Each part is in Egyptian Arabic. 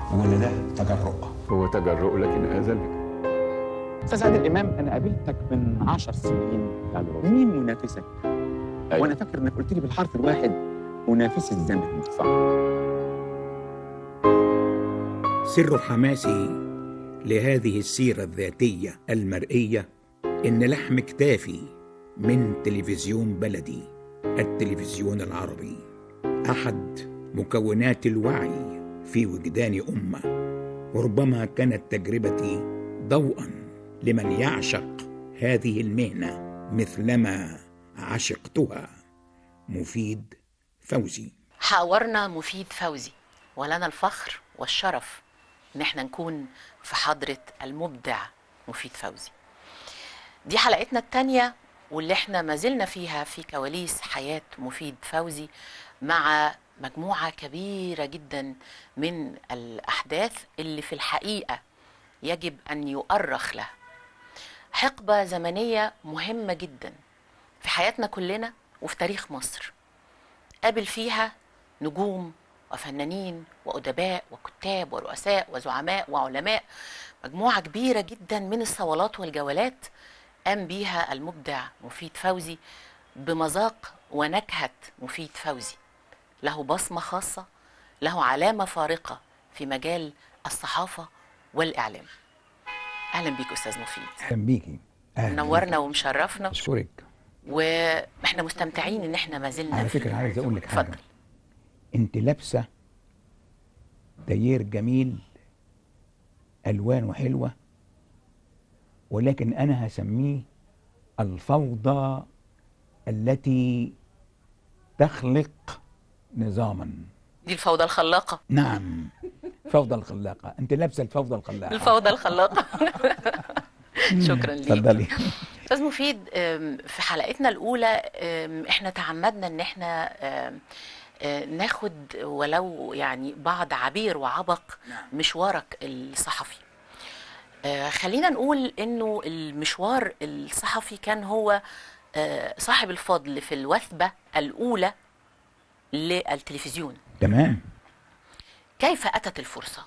ولا ده تجرؤ هو تجرؤ لكن أذل استاذ عادل امام انا قابلتك من عشر سنين مين منافسك؟ أيوة. وانا فاكر انك قلت لي بالحرف الواحد منافس الزمن صح سر حماسي لهذه السيرة الذاتية المرئية إن لحم كتافي من تلفزيون بلدي التلفزيون العربي أحد مكونات الوعي في وجدان أمة وربما كانت تجربتي ضوءا لمن يعشق هذه المهنة مثلما عشقتها مفيد فوزي حاورنا مفيد فوزي ولنا الفخر والشرف ان احنا نكون في حضرة المبدع مفيد فوزي دي حلقتنا التانية واللي احنا ما زلنا فيها في كواليس حياة مفيد فوزي مع مجموعة كبيرة جدا من الأحداث اللي في الحقيقة يجب أن يؤرخ لها حقبة زمنية مهمة جدا في حياتنا كلنا وفي تاريخ مصر قابل فيها نجوم وفنانين وأدباء وكتاب ورؤساء وزعماء وعلماء مجموعة كبيرة جدا من الصولات والجولات قام بيها المبدع مفيد فوزي بمذاق ونكهة مفيد فوزي له بصمة خاصة له علامة فارقة في مجال الصحافة والإعلام أهلا بيك أستاذ مفيد أهلا بيكي أهلا نورنا ومشرفنا أشكرك واحنا مستمتعين ان احنا ما زلنا على في- فكرة عايز أقول لك حاجة اتفضل أنت لابسة تايير جميل ألوانه حلوة ولكن أنا هسميه الفوضى التي تخلق نظاما دي الفوضى الخلاقة نعم فوضى الخلاقة أنت لابسة الفوضى الخلاقة الفوضى الخلاقة شكرا ليك اتفضلي استاذ مفيد أم، في حلقتنا الاولى أم، احنا تعمدنا ان احنا أم، أه، ناخد ولو يعني بعض عبير وعبق مشوارك الصحفي أه، خلينا نقول انه المشوار الصحفي كان هو أه، صاحب الفضل في الوثبة الأولى للتلفزيون تمام كيف أتت الفرصة؟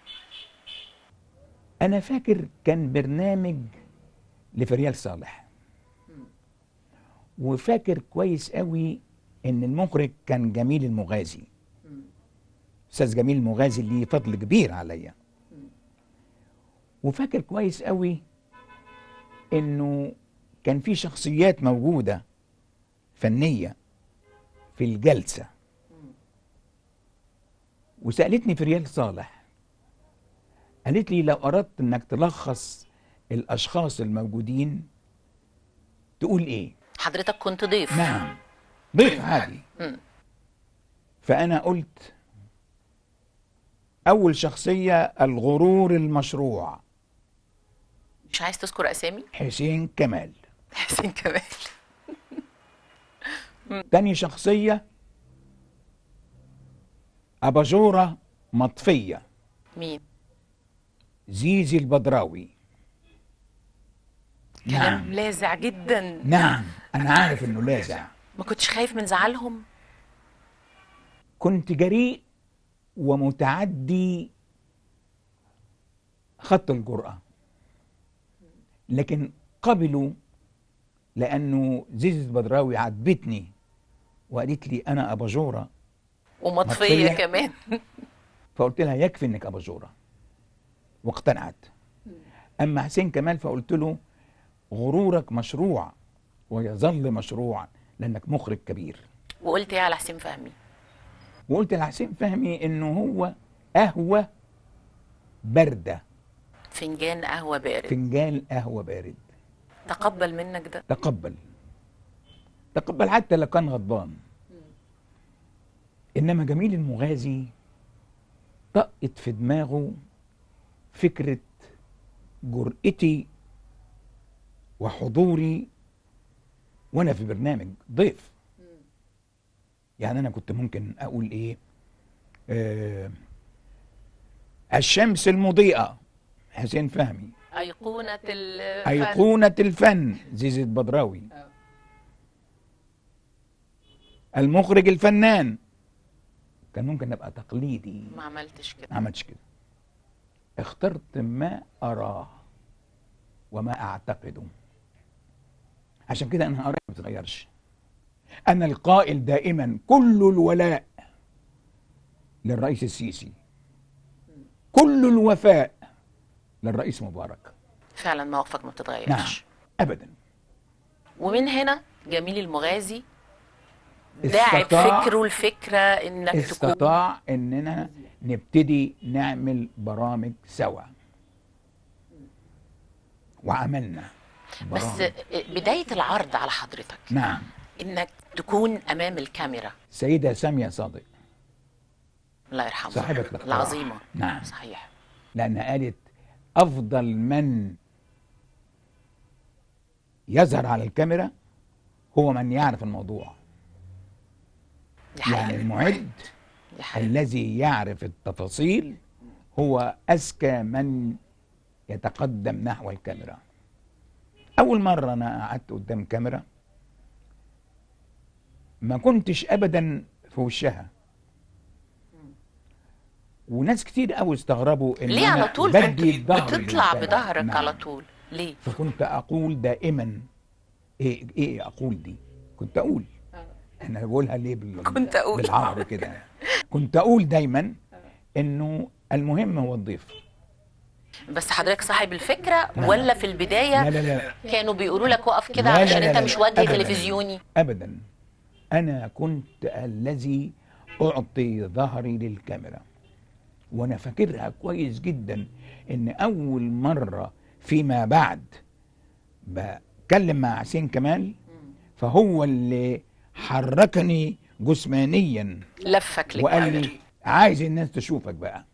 أنا فاكر كان برنامج لفريال صالح وفاكر كويس قوي إن المخرج كان جميل المغازي أستاذ جميل المغازي ليه فضل كبير عليا وفاكر كويس قوي إنه كان في شخصيات موجودة فنية في الجلسة وسألتني فريال صالح قالت لي لو أردت إنك تلخص الأشخاص الموجودين تقول إيه؟ حضرتك كنت ضيف نعم ضيف عادي مم. فأنا قلت أول شخصية الغرور المشروع مش عايز تذكر أسامي؟ حسين كمال حسين كمال تاني شخصية أباجورة مطفية مين؟ زيزي البدراوي كلام لاذع جدا نعم أنا عارف إنه لاذع ما كنتش خايف من زعلهم كنت جريء ومتعدي خط الجرأة لكن قبلوا لأنه زيزي البدراوي عاتبتني وقالت لي أنا أباجورة ومطفية مطفية. كمان فقلت لها يكفي إنك أباجورة واقتنعت أما حسين كمال فقلت له غرورك مشروع ويظل مشروع لأنك مخرج كبير وقلت ايه على حسين فهمي وقلت لحسين فهمي إنه هو قهوة باردة فنجان قهوة بارد فنجان قهوة بارد تقبل منك ده تقبل تقبل حتى لو كان غضبان انما جميل المغازي طقت في دماغه فكرة جرأتي وحضوري وانا في برنامج ضيف يعني انا كنت ممكن اقول ايه آه الشمس المضيئة حسين فهمي أيقونة ال أيقونة الفن زيزي البدراوي المخرج الفنان كان ممكن ابقى تقليدي ما عملتش كده ما عملتش كده اخترت ما أراه وما أعتقده عشان كده أنا آرائي ما بتتغيرش أنا القائل دائما كل الولاء للرئيس السيسي كل الوفاء للرئيس مبارك فعلا مواقفك ما بتتغيرش نعم أبدا ومن هنا جميل المغازي داعب استطاع- فكره الفكره انك تكون استطاع اننا نبتدي نعمل برامج سوا وعملنا بس برامج. بدايه العرض على حضرتك نعم انك تكون امام الكاميرا سيدة سامية صادق الله يرحمها صاحبة الاقتراح. العظيمه نعم. صحيح لأنها قالت أفضل من يظهر على الكاميرا هو من يعرف الموضوع دي حقيقه يعني المعد دي حقيقه الذي يعرف التفاصيل هو أذكى من يتقدم نحو الكاميرا أول مرة أنا قعدت قدام كاميرا ما كنتش أبدا في وشها وناس كتير قوي استغربوا ان ليه أنا على طول كنت بدي ظهري بتطلع للكاميرا. بظهرك نعم. على طول ليه فكنت اقول دائما ايه ايه اقول دي كنت اقول انا بقولها ليه بال... كنت أقول. بالعربي كده كنت اقول دايما انه المهم هو الضيف بس حضرتك صاحب الفكره نعم. ولا في البدايه لا لا لا كانوا بيقولوا لك وقف كده لا لا علشان لا انت لا مش لا. وجه أبداً. تلفزيوني ابدا انا كنت الذي اعطي ظهري للكاميرا وانا فاكرها كويس جدا ان اول مره فيما بعد بتكلم مع حسين كمال فهو اللي حركني جسمانيا لفك وقال للكاميرا لي عايز الناس تشوفك بقى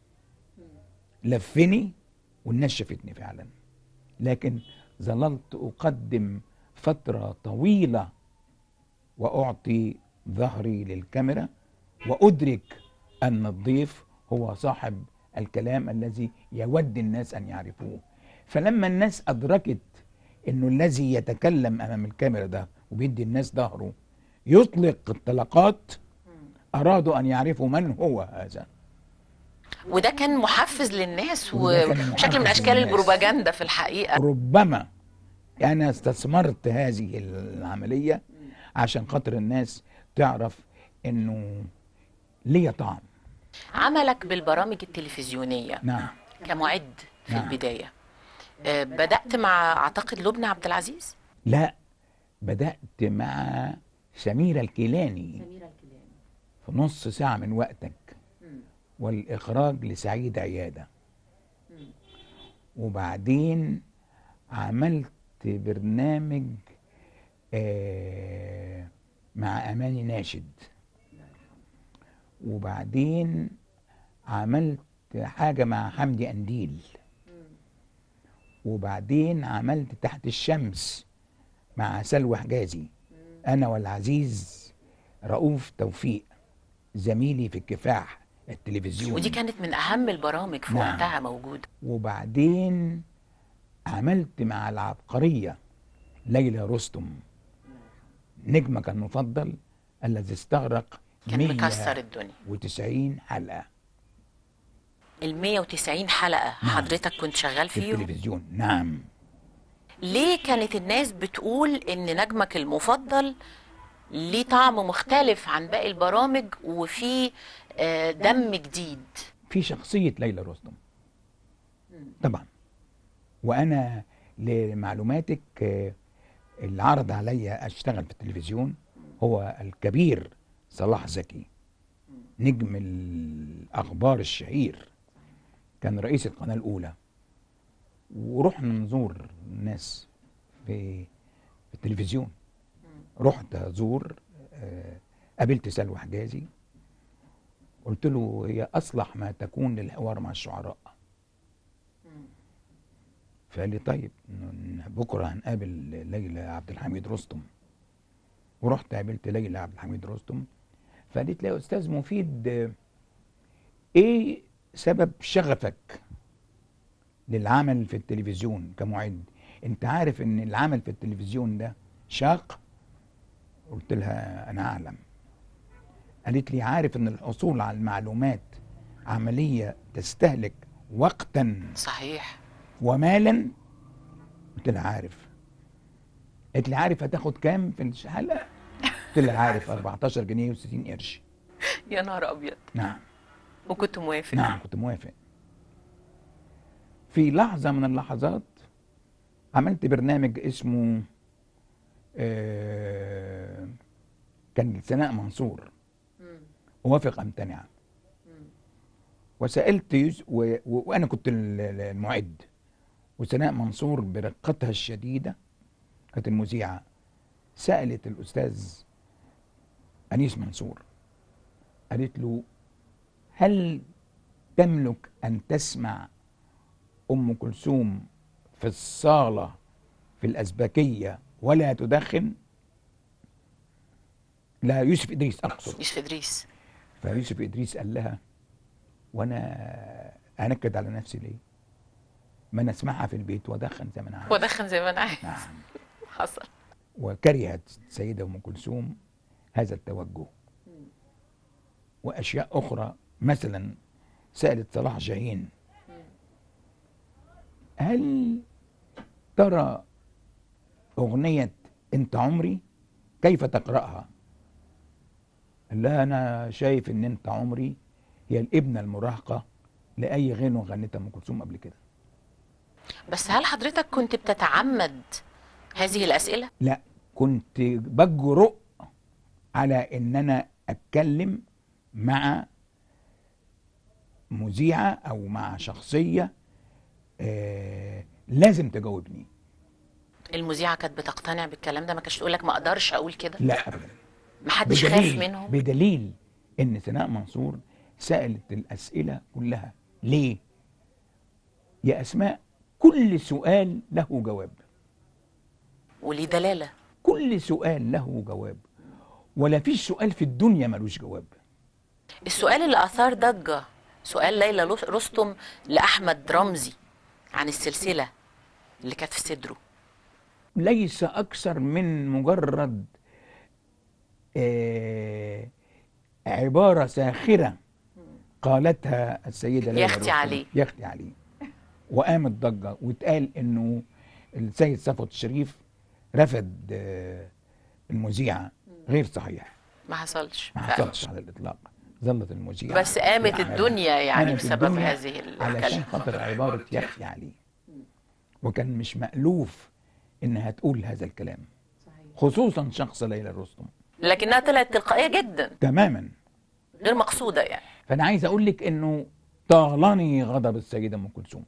لفني والناس شافتني فعلا لكن ظللت اقدم فتره طويله واعطي ظهري للكاميرا وادرك ان الضيف هو صاحب الكلام الذي يود الناس ان يعرفوه فلما الناس ادركت انه الذي يتكلم امام الكاميرا ده وبيدي الناس ظهره يطلق الطلقات ارادوا ان يعرفوا من هو هذا وده كان محفز للناس وده كان محفز وشكل من اشكال للناس. البروباجندا في الحقيقه ربما انا استثمرت هذه العمليه عشان خاطر الناس تعرف انه ليا طعم عملك بالبرامج التلفزيونيه نعم كمعد في نعم. البدايه آه، بدات مع اعتقد لبنى عبد العزيز لا بدات مع سميره الكيلاني في نص ساعه من وقتك والاخراج لسعيد عياده وبعدين عملت برنامج آه مع اماني ناشد وبعدين عملت حاجه مع حمدي قنديل وبعدين عملت تحت الشمس مع سلوى حجازي انا والعزيز رؤوف توفيق زميلي في الكفاح التلفزيوني ودي كانت من اهم البرامج في نعم. وقتها موجوده وبعدين عملت مع العبقرية ليلى رستم نجمك المفضل الذي استغرق كان مكسر الدنيا 190 حلقة ال 190 حلقه حضرتك كنت شغال في فيهم التلفزيون نعم ليه كانت الناس بتقول ان نجمك المفضل ليه طعم مختلف عن باقي البرامج وفيه آه، دم جديد في شخصية ليلى رستم طبعا وأنا لمعلوماتك آه، اللي عرض عليا أشتغل في التلفزيون هو الكبير صلاح زكي نجم الأخبار الشهير كان رئيس القناة الأولى ورحنا نزور الناس في في التلفزيون رحت أزور آه، قابلت سلوى حجازي قلت له هي أصلح ما تكون للحوار مع الشعراء فقال لي طيب ن- بكرة هنقابل ليلى عبد الحميد رستم ورحت قابلت ليلى عبد الحميد رستم فقالت لي يا أستاذ مفيد آه، إيه سبب شغفك للعمل في التلفزيون كمعد انت عارف ان العمل في التلفزيون ده شاق قلت لها انا اعلم قالت لي عارف ان الحصول على المعلومات عملية تستهلك وقتا صحيح ومالا قلت لها عارف قالت لي عارف هتاخد كام في الحلقه قلت لها عارف 14 جنيه و60 قرش يا نهار ابيض نعم وكنت موافق نعم كنت موافق في لحظة من اللحظات عملت برنامج اسمه آه، كان سناء منصور وافق امتنع وسألت يوس و... و... وأنا كنت ال- ال- المعد وسناء منصور برقتها الشديدة كانت المذيعة سألت الأستاذ أنيس منصور قالت له هل تملك أن تسمع أم كلثوم في الصالة في الأزبكية ولا تدخن لا يوسف إدريس أقصد يوسف ادريس فيوسف إدريس قال لها وأنا أنكد على نفسي ليه ما أنا أسمعها في البيت وأدخن زي ما أنا عايز ودخن زي ما انا عايز نعم حصل وكرهت السيدة أم كلثوم هذا التوجه وأشياء أخرى مثلا سألت صلاح جاهين هل ترى أغنية أنت عمري كيف تقرأها قال لها أنا شايف أن أنت عمري هي الابنة المراهقة لأي غنوة غنتها أم كلثوم قبل كده بس هل حضرتك كنت بتتعمد هذه الاسئله لا كنت بجرؤ على ان انا اتكلم مع مذيعه او مع شخصيه آه لازم تجاوبني المذيعه كانت بتقتنع بالكلام ده ما كانتش تقول لك ما اقدرش اقول كده لا ابدا ما حدش خاف بدليل منهم بدليل ان سناء منصور سالت الاسئله كلها ليه يا اسماء كل سؤال له جواب وليه دلاله كل سؤال له جواب ولا فيش سؤال في الدنيا ملوش جواب السؤال اللي اثار ضجه سؤال ليلى لس- رستم لاحمد رمزي عن السلسله اللي كانت في صدره ليس أكثر من مجرد آه عبارة ساخرة قالتها السيدة ليلى يختي رستم. عليه. يختي عليه وقامت ضجة واتقال إنه السيد صفوت الشريف رفض آه المذيعة غير صحيح ما حصلش ما ف- حصلش على الإطلاق ظلت المذيعة بس قامت في عملها. الدنيا يعني قامت بسبب الدنيا هذه علشان الكلمه خاطر عبارة يخفي عليه وكان مش مألوف إنها تقول هذا الكلام خصوصا شخص ليلى رستم لكنها طلعت تلقائيه جدا تماما غير مقصوده يعني فأنا عايز أقول لك إنه طالني غضب السيدة أم كلثوم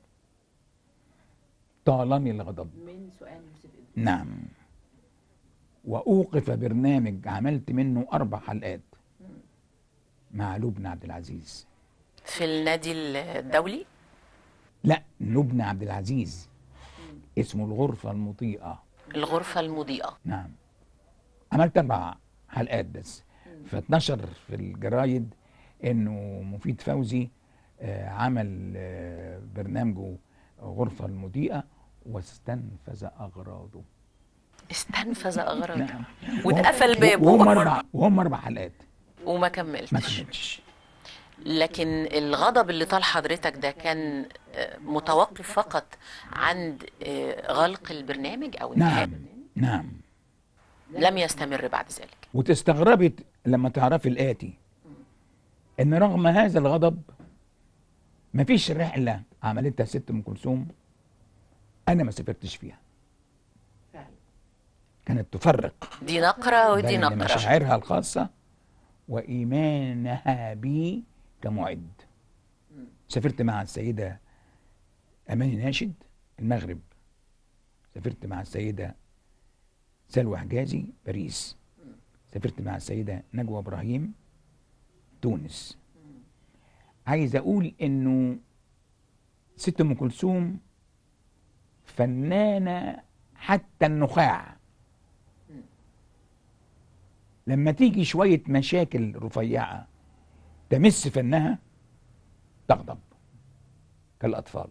طالني الغضب من سؤال يوسف نعم وأوقف برنامج عملت منه أربع حلقات مع لبنى عبد العزيز في النادي الدولي لا لبنى عبد العزيز اسمه الغرفة المضيئة الغرفه المضيئه نعم عملت اربع حلقات بس فاتنشر في الجرايد انه مفيد فوزي آه، عمل آه، برنامجه غرفة المضيئة واستنفذ أغراضه استنفذ اغراضه نعم واتقفل بابه. وهم أربع وهم أربع حلقات وما ما كملتش كملتش لكن الغضب اللي طال حضرتك ده كان آه، متوقف فقط عند آه، غلق البرنامج او انتهاء نعم نعم لم يستمر بعد ذلك وتستغربي لما تعرفي الآتي إن رغم هذا الغضب مفيش رحلة عملتها ست أم كلثوم أنا ما سافرتش فيها كانت تفرق دي نقرة ودي بين نقرة مشاعرها الخاصة وإيمانها بي كمعد سافرت مع السيدة أماني ناشد المغرب سافرت مع السيدة سلوى حجازي باريس سافرت مع السيدة نجوى إبراهيم تونس عايز أقول إنه ست أم كلثوم فنانة حتى النخاع لما تيجي شوية مشاكل رفيعة تمس فنها تغضب كالأطفال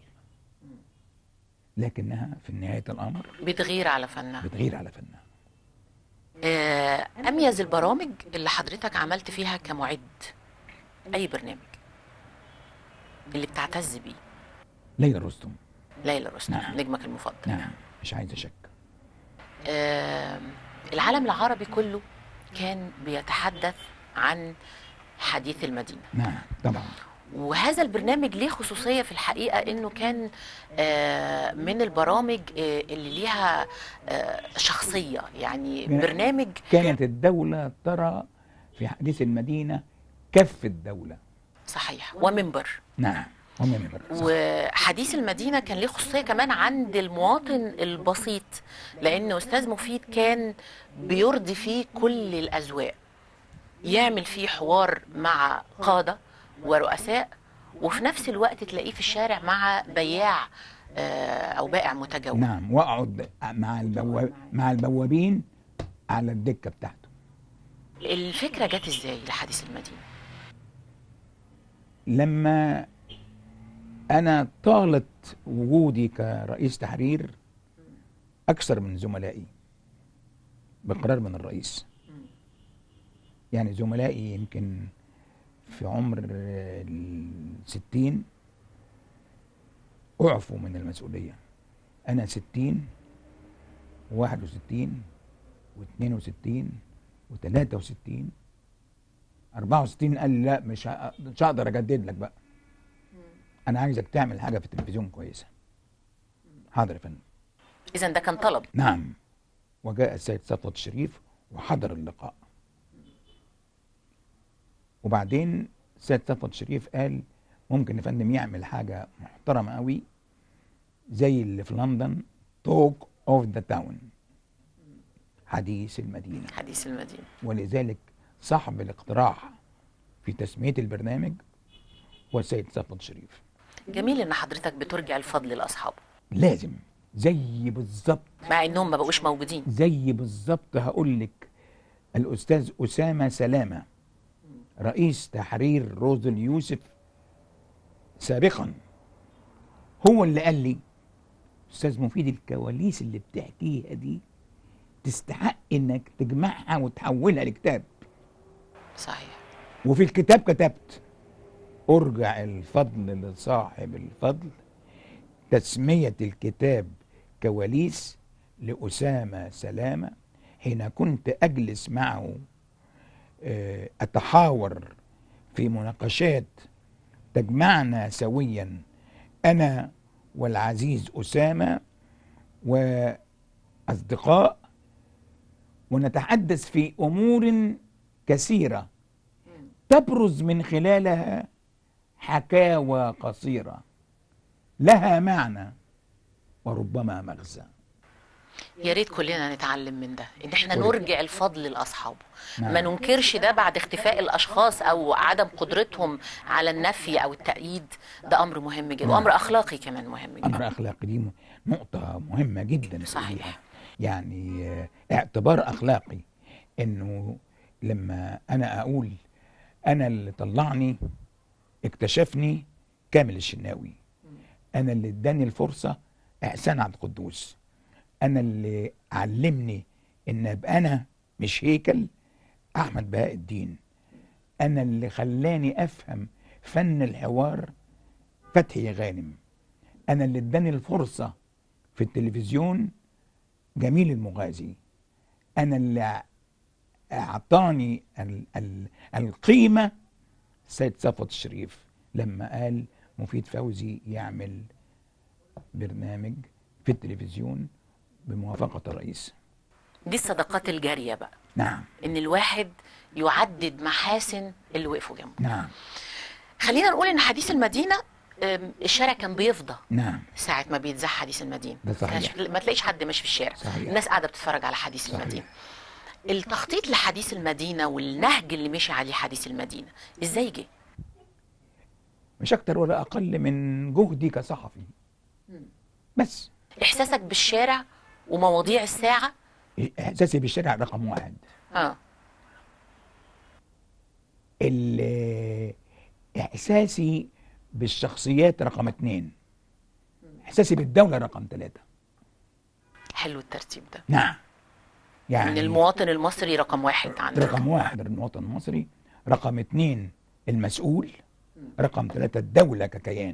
لكنها في نهاية الأمر بتغير على فنها بتغير على فنها آه، أميز البرامج اللي حضرتك عملت فيها كمعد أي برنامج اللي بتعتز بيه ليلى رستم ليلى رستم نعم. نجمك المفضل نعم مش عايز اشك آم، العالم العربي كله كان بيتحدث عن حديث المدينة نعم طبعا وهذا البرنامج ليه خصوصية في الحقيقة انه كان آه، من البرامج آه، اللي ليها آه، شخصية يعني من- برنامج كانت الدولة ترى في حديث المدينة كف الدولة صحيح ومنبر نعم ومنبر صح. وحديث المدينة كان ليه خصوصية كمان عند المواطن البسيط لأن أستاذ مفيد كان بيرضي فيه كل الأذواق يعمل فيه حوار مع قادة ورؤساء وفي نفس الوقت تلاقيه في الشارع مع بياع آه، أو بائع متجول نعم واقعد مع البواب مع البوابين على الدكة بتاعته الفكرة جت إزاي لحديث المدينة؟ لما انا طالت وجودي كرئيس تحرير اكثر من زملائي بقرار من الرئيس يعني زملائي يمكن في عمر الستين اعفوا من المسؤولية انا ستين وواحد وستين واثنين وستين وثلاثة وستين 64 قال لي لا مش ه- مش هقدر اجدد لك بقى انا عايزك تعمل حاجه في التلفزيون كويسه حاضر يا فندم إذا ده كان طلب نعم وجاء السيد صفوت الشريف وحضر اللقاء وبعدين السيد صفوت الشريف قال ممكن يا فندم يعمل حاجه محترمه قوي زي اللي في لندن توك اوف ذا تاون حديث المدينه حديث المدينة ولذلك صاحب الاقتراح في تسمية البرنامج هو السيد صفوت الشريف جميل إن حضرتك بترجع الفضل لأصحابه لازم زي بالظبط مع إنهم ما بقوش موجودين زي بالظبط هقول لك الأستاذ أسامة سلامة رئيس تحرير روز اليوسف سابقا هو اللي قال لي أستاذ مفيد الكواليس اللي بتحكيها دي تستحق إنك تجمعها وتحولها لكتاب صحيح وفي الكتاب كتبت ارجع الفضل لصاحب الفضل تسمية الكتاب كواليس لأسامة سلامة حين كنت أجلس معه آه، أتحاور في مناقشات تجمعنا سويا أنا والعزيز أسامة وأصدقاء ونتحدث في أمور كثيرة تبرز من خلالها حكاوى قصيرة لها معنى وربما مغزى يا ريت كلنا نتعلم من ده ان احنا كل- نرجع الفضل لاصحابه نعم. ما ننكرش ده بعد اختفاء الاشخاص او عدم قدرتهم على النفي او التأييد ده امر مهم جدا نعم. وامر اخلاقي كمان مهم جدا أمر أخلاقي دي م- نقطة مهمة جدا صحيح. تقوليها. يعني آه، اعتبار أخلاقي إنه لما أنا أقول أنا اللي طلعني اكتشفني كامل الشناوي أنا اللي اداني الفرصة إحسان عبد القدوس أنا اللي علمني إن أبقى أنا مش هيكل أحمد بهاء الدين أنا اللي خلاني أفهم فن الحوار فتحي غانم انا اللي اداني الفرصه في التلفزيون جميل المغازي انا اللي اعطاني ال ال القيمه السيد صفوت الشريف لما قال مفيد فوزي يعمل برنامج في التلفزيون بموافقه الرئيس دي الصداقات الجاريه بقى نعم ان الواحد يعدد محاسن اللي وقفوا جنبه نعم خلينا نقول ان حديث المدينه أم، الشارع كان بيفضى نعم ساعة ما بيتذاع حديث المدينة ده صحيح. كانش- ما تلاقيش حد ماشي في الشارع صحيح. الناس قاعدة بتتفرج على حديث صحيح. المدينة التخطيط لحديث المدينة والنهج اللي مشي عليه حديث المدينة ازاي جه مش اكتر ولا اقل من جهدي كصحفي بس احساسك بالشارع ومواضيع الساعة احساسي بالشارع رقم واحد اه ال- احساسي بالشخصيات رقم اتنين احساسي بالدولة رقم ثلاثة حلو الترتيب ده نعم يعني من المواطن المصري رقم واحد عندك رقم واحد المواطن المصري رقم اتنين المسؤول رقم ثلاثة الدولة ككيان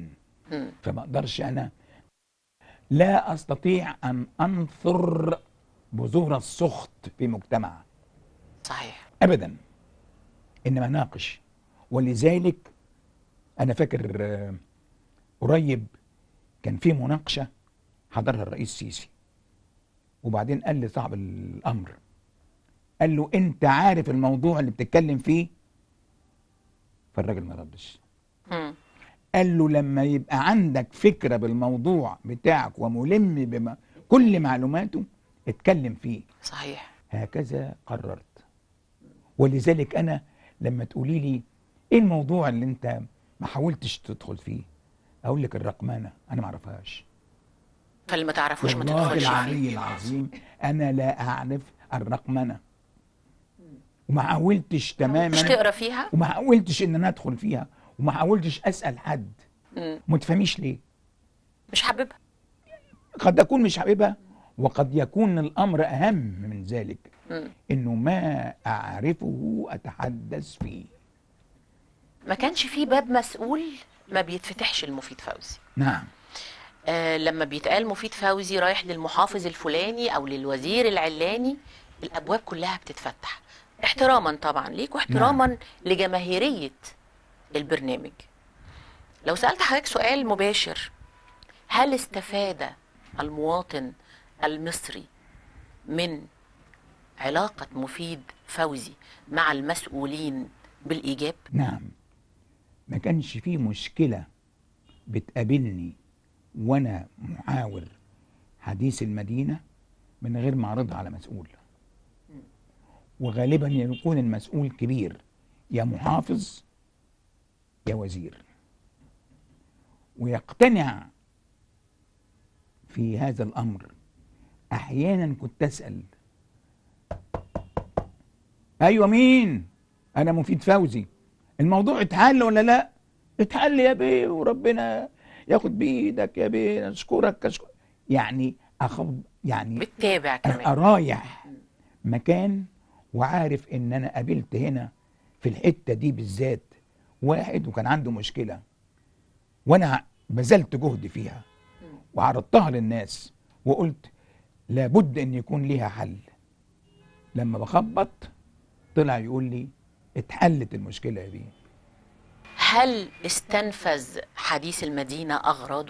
مم. فما اقدرش انا لا استطيع ان انثر بذور السخط في مجتمع صحيح ابدا انما ناقش ولذلك انا فاكر آه، قريب كان في مناقشه حضرها الرئيس السيسي وبعدين قال لي صاحب الامر قال له انت عارف الموضوع اللي بتتكلم فيه فالراجل ما ردش مم. قال له لما يبقى عندك فكره بالموضوع بتاعك وملم بكل معلوماته اتكلم فيه صحيح هكذا قررت ولذلك انا لما تقولي لي ايه الموضوع اللي انت ما حاولتش تدخل فيه اقول لك الرقمنه انا ما اعرفهاش فاللي ما تعرفوش ما والله تدخلش فيه العلي العظيم انا لا اعرف الرقمنه وما حاولتش مش تماما تقرا فيها وما حاولتش ان انا ادخل فيها وما حاولتش اسال حد مم. ما تفهميش ليه مش حاببها قد اكون مش حاببها وقد يكون الامر اهم من ذلك مم. انه ما اعرفه اتحدث فيه ما كانش في باب مسؤول ما بيتفتحش المفيد فوزي نعم آه لما بيتقال مفيد فوزي رايح للمحافظ الفلاني او للوزير العلاني الابواب كلها بتتفتح احتراما طبعا ليك واحتراما نعم. لجماهيريه البرنامج لو سالت حضرتك سؤال مباشر هل استفاد المواطن المصري من علاقه مفيد فوزي مع المسؤولين بالايجاب نعم ما كانش فيه مشكلة بتقابلني وانا محاور حديث المدينة من غير ما اعرضها على مسؤول وغالبا يكون المسؤول كبير يا محافظ يا وزير ويقتنع في هذا الامر احيانا كنت اسال ايوه مين انا مفيد فوزي الموضوع اتحل ولا لا اتحل يا بيه وربنا ياخد بايدك يا بيه اشكرك أشكر. يعني اخب يعني بتتابع ابقى كمان رايح مكان وعارف ان انا قابلت هنا في الحته دي بالذات واحد وكان عنده مشكله وانا بذلت جهد فيها وعرضتها للناس وقلت لابد ان يكون ليها حل لما بخبط طلع يقول لي اتحلت المشكله يا بيه هل استنفذ حديث المدينة أغراضه؟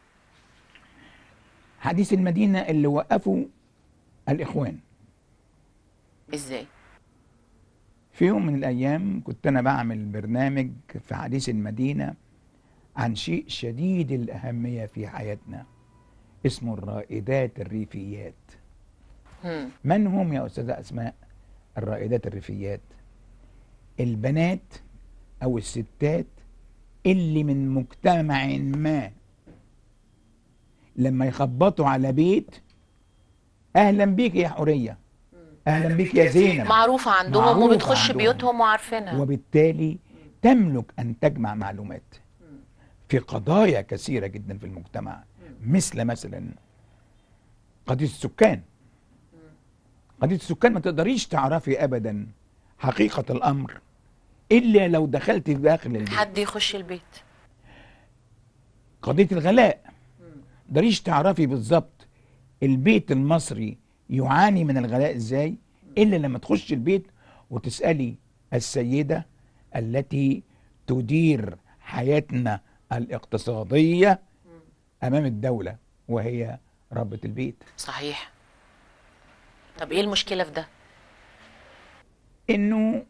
حديث المدينه اللي وقفوا الاخوان إزاي؟ في يوم من الايام كنت انا بعمل برنامج في حديث المدينه عن شيء شديد الاهميه في حياتنا اسمه الرائدات الريفيات هم. من هم يا استاذه اسماء الرائدات الريفيات البنات او الستات اللي من مجتمع ما لما يخبطوا على بيت اهلا بيك يا حوريه اهلا بيك يا زينب معروفة عندهم معروفة وبتخش عندهم. بيوتهم وعارفينها وبالتالي تملك ان تجمع معلومات في قضايا كثيره جدا في المجتمع مثل مثلا قضيه السكان قضيه السكان ما تقدريش تعرفي ابدا حقيقه الامر الا لو دخلت في داخل البيت حد يخش البيت قضيه الغلاء تقدريش تعرفي بالظبط البيت المصري يعاني من الغلاء ازاي الا لما تخش البيت وتسالي السيده التي تدير حياتنا الاقتصاديه امام الدوله وهي ربة البيت صحيح طب إيه المشكلة في ده؟ انه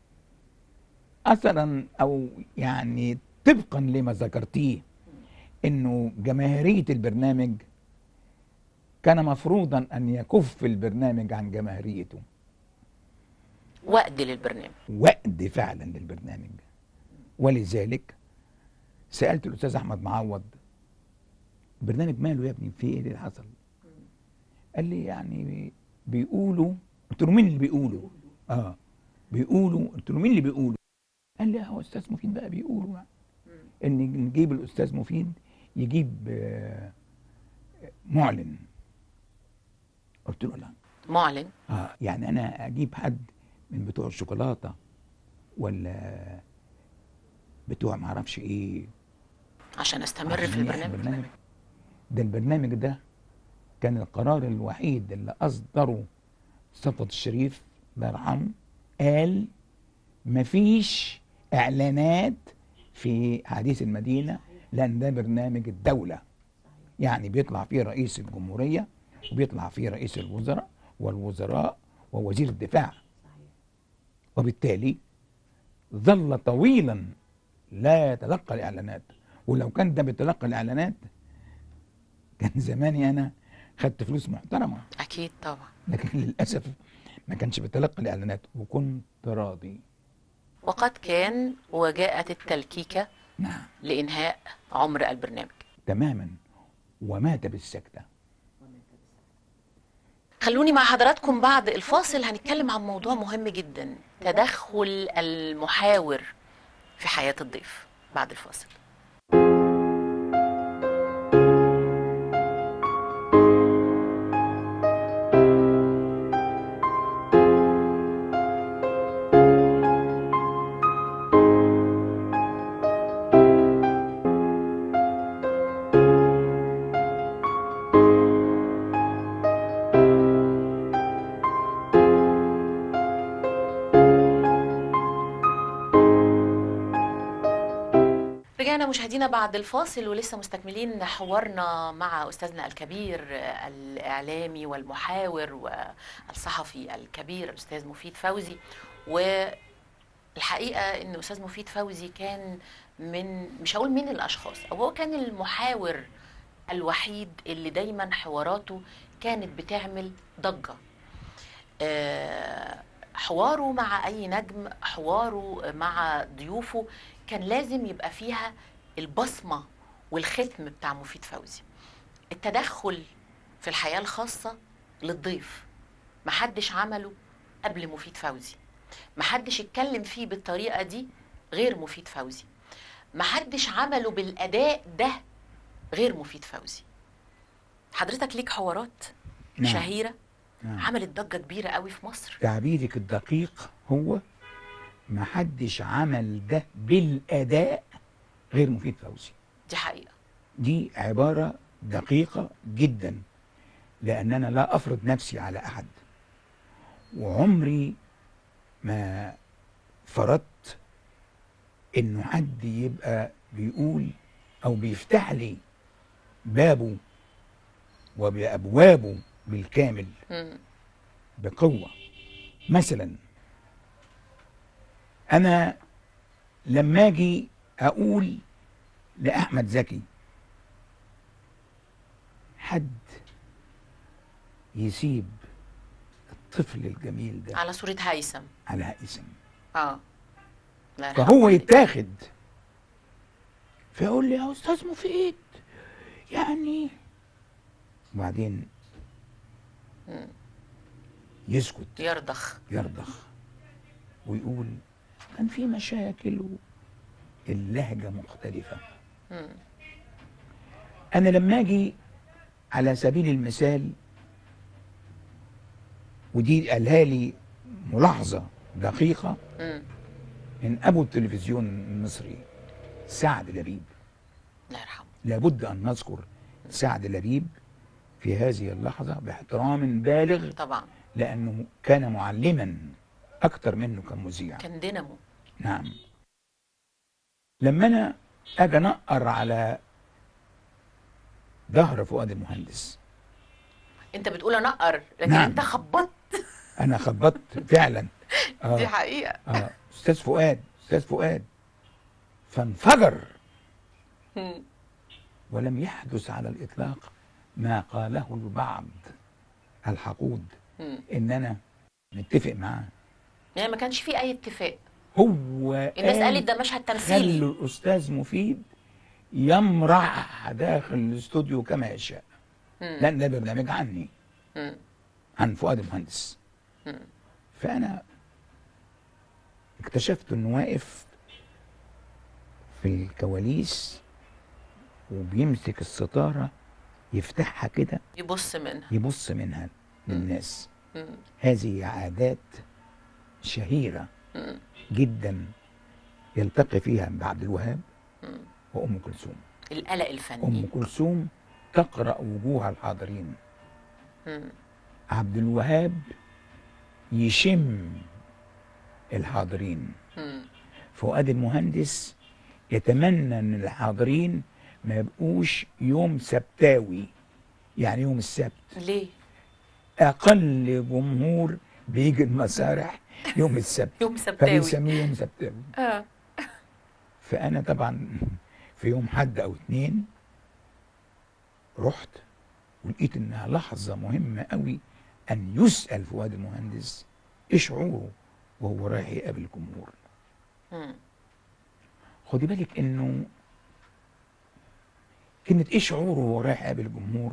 اثرا او يعني طبقا لما ذكرتيه انه جماهيريه البرنامج كان مفروضا ان يكف البرنامج عن جماهيريته وقد للبرنامج وقد فعلا للبرنامج ولذلك سالت الاستاذ احمد معوض البرنامج ماله يا ابني في ايه اللي حصل قال لي يعني بيقولوا قلت له مين اللي بيقولوا اه بيقولوا قلت له مين اللي بيقولوا قال لي هو استاذ مفيد بقى بيقولوا ان نجيب الاستاذ مفيد يجيب آه، معلن قلت له لا معلن اه يعني انا اجيب حد من بتوع الشوكولاته ولا بتوع معرفش ايه عشان استمر في عشان يحيي البرنامج ده البرنامج ده كان القرار الوحيد اللي أصدره صفوت الشريف الله يرحمه قال مفيش إعلانات في حديث المدينة لأن ده برنامج الدولة يعني بيطلع فيه رئيس الجمهورية وبيطلع فيه رئيس الوزراء والوزراء ووزير الدفاع وبالتالي ظل طويلا لا يتلقى الإعلانات ولو كان ده بيتلقى الإعلانات كان زماني أنا خدت فلوس محترمة اكيد طبعا لكن للأسف ما كانش بيتلقى الإعلانات وكنت راضي وقد كان وجاءت التلكيكه نعم لانهاء عمر البرنامج تماما ومات بالسكتة خلوني مع حضراتكم بعد الفاصل هنتكلم عن موضوع مهم جدا تدخل المحاور في حياة الضيف بعد الفاصل رجعنا مشاهدينا بعد الفاصل ولسه مستكملين حوارنا مع استاذنا الكبير آه، الاعلامي والمحاور والصحفي الكبير الاستاذ مفيد فوزي والحقيقه ان استاذ مفيد فوزي كان من مش هقول من الاشخاص او هو كان المحاور الوحيد اللي دايما حواراته كانت بتعمل ضجه آه، حواره مع اي نجم حواره مع ضيوفه كان لازم يبقى فيها البصمه والختم بتاع مفيد فوزي التدخل في الحياه الخاصه للضيف محدش عمله قبل مفيد فوزي محدش اتكلم فيه بالطريقه دي غير مفيد فوزي محدش عمله بالاداء ده غير مفيد فوزي حضرتك ليك حوارات نعم. شهيره نعم. عملت ضجه كبيره قوي في مصر تعبيرك الدقيق هو ما حدش عمل ده بالأداء غير مفيد فوزي دي حقيقه دي عبارة دقيقة جدا لأن أنا لا أفرض نفسي على أحد وعمري ما فرضت إنه حد يبقى بيقول أو بيفتح لي بابه وبأبوابه بالكامل مم. بقوة مثلا أنا لما أجي أقول لأحمد زكي حد يسيب الطفل الجميل ده على صوره هيثم على اسم اه الله يرحمه. فهو يتاخد فيقول لي يا أستاذ مفيد يعني وبعدين مم. يسكت يرضخ يرضخ ويقول كان في مشاكل اللهجة مختلفة مم. أنا لما أجي على سبيل المثال ودي قالها لي ملاحظة دقيقة مم. من أبو التلفزيون المصري سعد لبيب الله يرحمه لابد أن نذكر سعد لبيب في هذه اللحظة باحترام بالغ طبعا لأنه كان معلما أكتر منه كمذيع كان دينامو نعم لما انا اجي انقر على ظهر فؤاد المهندس انت بتقول انقر لكن نعم. انت خبطت انا خبطت فعلا دي آه حقيقه آه استاذ فؤاد استاذ فؤاد فانفجر مم. ولم يحدث على الاطلاق ما قاله البعض الحقود مم. ان انا متفق معاه يعني ما كانش في اي اتفاق هو الناس قال قالت ده مشهد تمثيلي خلوا الاستاذ مفيد يمرح داخل الاستوديو كما يشاء مم. لان ده برنامج عني مم. عن فؤاد المهندس مم. فانا اكتشفت انه واقف في الكواليس وبيمسك الستاره يفتحها كده يبص منها يبص منها للناس مم. هذه عادات شهيره مم. جدا يلتقي فيها عبد الوهاب مم. وام كلثوم القلق ام الفني كلثوم تقرا وجوه الحاضرين مم. عبد الوهاب يشم الحاضرين مم. فؤاد المهندس يتمنى ان الحاضرين ما يبقوش يوم سبتاوي يعني يوم السبت ليه اقل جمهور بيجي المسارح يوم السبت يوم سبتاوي فبيسميه يوم سبتاوي اه فانا طبعا في يوم حد او اتنين رحت ولقيت انها لحظه مهمه قوي ان يسال فؤاد المهندس ايه شعوره وهو رايح يقابل الجمهور مم. خدي بالك انه كلمه ايه شعوره وهو رايح يقابل الجمهور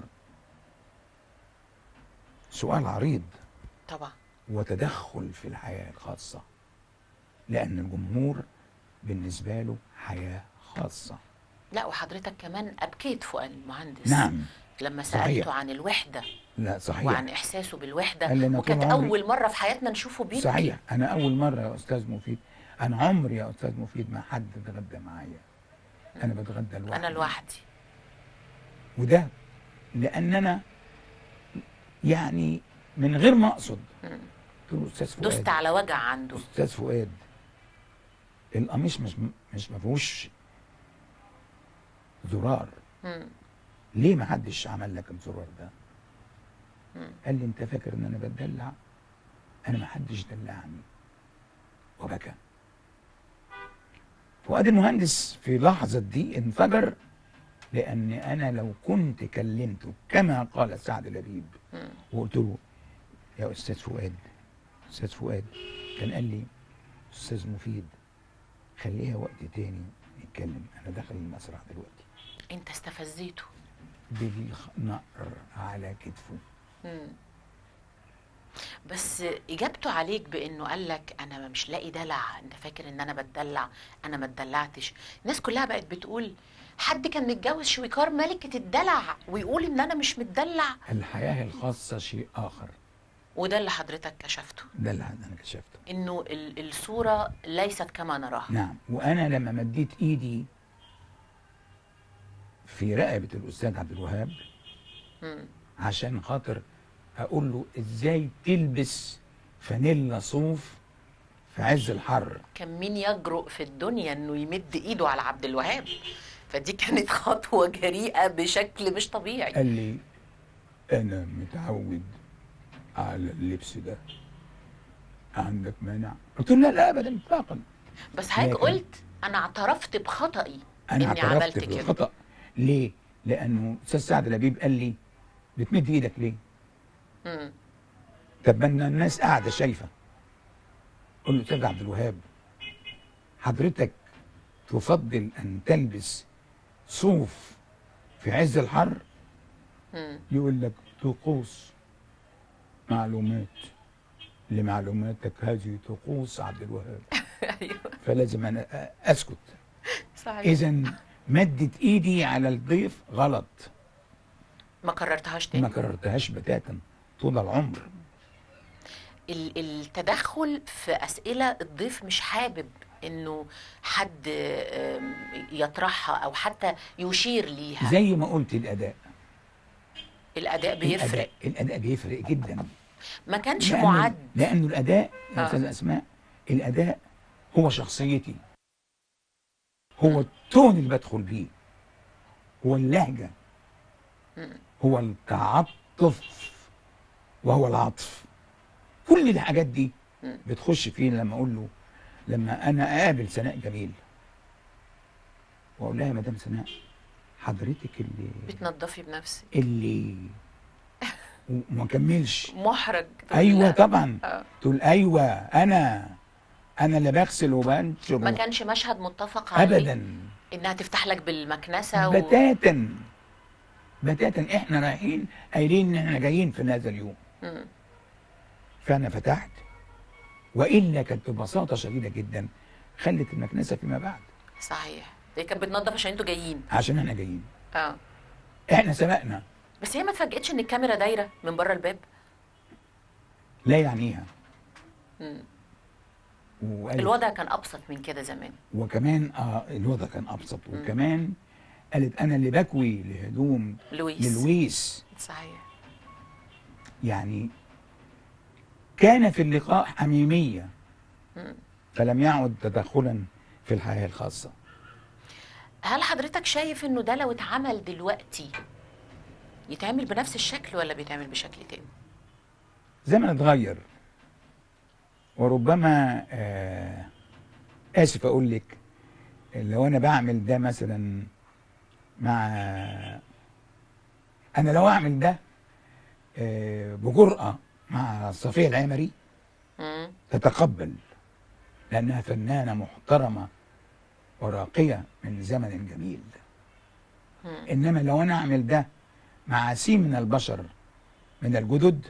سؤال عريض طبعا وتدخل في الحياه الخاصه لان الجمهور بالنسبه له حياه خاصه لا وحضرتك كمان ابكيت فؤاد المهندس نعم لما صحيح. سالته عن الوحده لا صحيح وعن احساسه بالوحده قال لي أنا وكانت طول عمري- اول مره في حياتنا نشوفه بيبكي صحيح انا اول مره يا استاذ مفيد انا عمري يا استاذ مفيد ما حد اتغدى معايا انا بتغدى لوحدي انا لوحدي وده لان انا يعني من غير ما اقصد مم. قلت له استاذ دست فؤاد على وجع عنده استاذ فؤاد القميص مش مش ما فيهوش زرار مم. ليه ما حدش عمل لك الزرار ده مم. قال لي انت فاكر ان انا بتدلع انا ما حدش دلعني وبكى فؤاد المهندس في لحظة دي انفجر لأن أنا لو كنت كلمته كما قال سعد لبيب مم. وقلت له يا أستاذ فؤاد أستاذ فؤاد كان قال لي أستاذ مفيد خليها وقت تاني نتكلم أنا داخل المسرح دلوقتي انت استفزيته بالنقر على كتفه مم. بس اجابته عليك بانه قال لك انا مش لاقي دلع انت فاكر ان انا بتدلع انا ما اتدلعتش الناس كلها بقت بتقول حد كان متجوز شويكار ملكة الدلع ويقول ان انا مش متدلع الحياة الخاصة شيء آخر وده اللي حضرتك كشفته ده اللي أنا كشفته انه ال- الصورة ليست كما نراها نعم وأنا لما مديت إيدي في رقبة الأستاذ عبد الوهاب مم. عشان خاطر أقول له إزاي تلبس فانيلا صوف في عز الحر كان مين يجرؤ في الدنيا انه يمد ايده على عبد الوهاب فدي كانت خطوة جريئة بشكل مش طبيعي قال لي أنا متعود على اللبس ده عندك مانع؟ قلت له لا لا أبدا إطلاقا بس حضرتك لكن- قلت انا اعترفت بخطئي أنا اني اعترفت عملت كده بالخطأ ليه؟ لأنه أستاذ سعد لبيب قال لي بتمد إيدك ليه؟ مم. طب ما إن الناس قاعده شايفه قول له استاذ عبد الوهاب حضرتك تفضل ان تلبس صوف في عز الحر مم. يقول لك طقوس معلومات لمعلوماتك هذه طقوس عبد الوهاب ايوه فلازم انا أ- اسكت صحيح اذا مدت ايدي على الضيف غلط ما كررتهاش ما تاني كررتهاش بتاتا طول العمر ال- التدخل في اسئله الضيف مش حابب انه حد آم، يطرحها او حتى يشير ليها زي ما قلت الاداء الاداء بيفرق الاداء, الأداء بيفرق جدا ما كانش لأن- معد لانه الاداء يا آه. استاذ اسماء الاداء هو شخصيتي هو التون اللي بدخل بيه هو اللهجه مم. هو التعاطف وهو العطف كل الحاجات دي مم. بتخش فيه لما اقول له لما انا اقابل سناء جميل واقول لها يا مدام سناء حضرتك اللي بتنضفي بنفسك اللي وما كملش محرج تقول ايوه لا. طبعا آه. تقول ايوه انا انا اللي بغسل وبنشر ما كانش مشهد متفق عليه ابدا انها تفتح لك بالمكنسه و... بتاتا بتاتا احنا رايحين قايلين ان احنا جايين في هذا اليوم مم. فانا فتحت والا كانت ببساطه شديده جدا خلت المكنسه فيما بعد صحيح هي كانت بتنضف عشان انتوا جايين عشان احنا جايين اه احنا سبقنا بس هي ما اتفاجئتش ان الكاميرا دايره من بره الباب لا يعنيها مم. وقالت- الوضع كان ابسط من كده زمان وكمان اه الوضع كان ابسط وكمان قالت انا اللي بكوي لهدوم لويس للويس صحيح يعني كان في اللقاء حميميه مم. فلم يعد تدخلا في الحياه الخاصه هل حضرتك شايف انه ده لو اتعمل دلوقتي يتعمل بنفس الشكل ولا بيتعمل بشكل تاني زمن اتغير وربما آه اسف اقول لك لو انا بعمل ده مثلا مع انا لو اعمل ده آه بجرأة مع صفية العمري مم. تتقبل لأنها فنانة محترمة وراقية من زمن جميل مم. إنما لو أنا أعمل ده مع سين من البشر من الجدد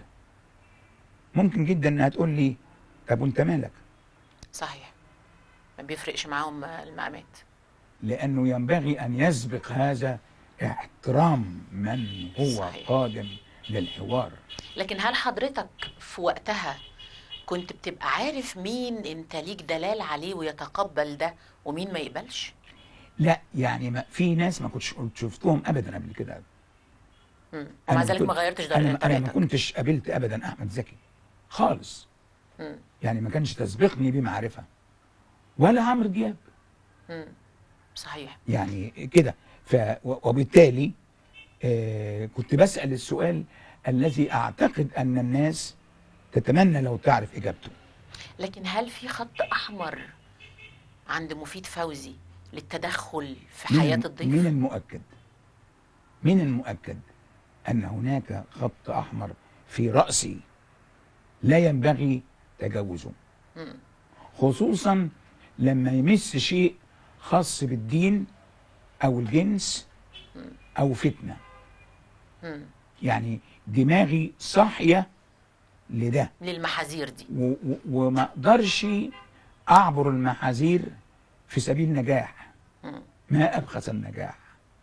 ممكن جدا إنها تقول لي طب وأنت مالك؟ صحيح ما بيفرقش معاهم المقامات لأنه ينبغي أن يسبق هذا احترام من هو صحيح. قادم للحوار لكن هل حضرتك في وقتها كنت بتبقى عارف مين انت ليك دلال عليه ويتقبل ده ومين ما يقبلش لا يعني ما في ناس ما كنتش قلت شفتهم ابدا قبل كده مم. أنا ومع ذلك كنت- ما غيرتش انا انا ما طريقتك كنتش قابلت ابدا احمد زكي خالص مم. يعني ما كانش تسبقني بمعرفه ولا عمرو دياب مم. صحيح يعني كده ف و- وبالتالي آه كنت بسال السؤال الذي اعتقد ان الناس تتمنى لو تعرف اجابته لكن هل في خط احمر عند مفيد فوزي للتدخل في من حياه الم- الضيف من المؤكد من المؤكد ان هناك خط احمر في راسي لا ينبغي تجاوزه مم. خصوصا لما يمس شيء خاص بالدين او الجنس او فتنه مم. يعني دماغي صاحيه لده للمحاذير دي و- و- وما اقدرش اعبر المحاذير في سبيل نجاح مم. ما ابخس النجاح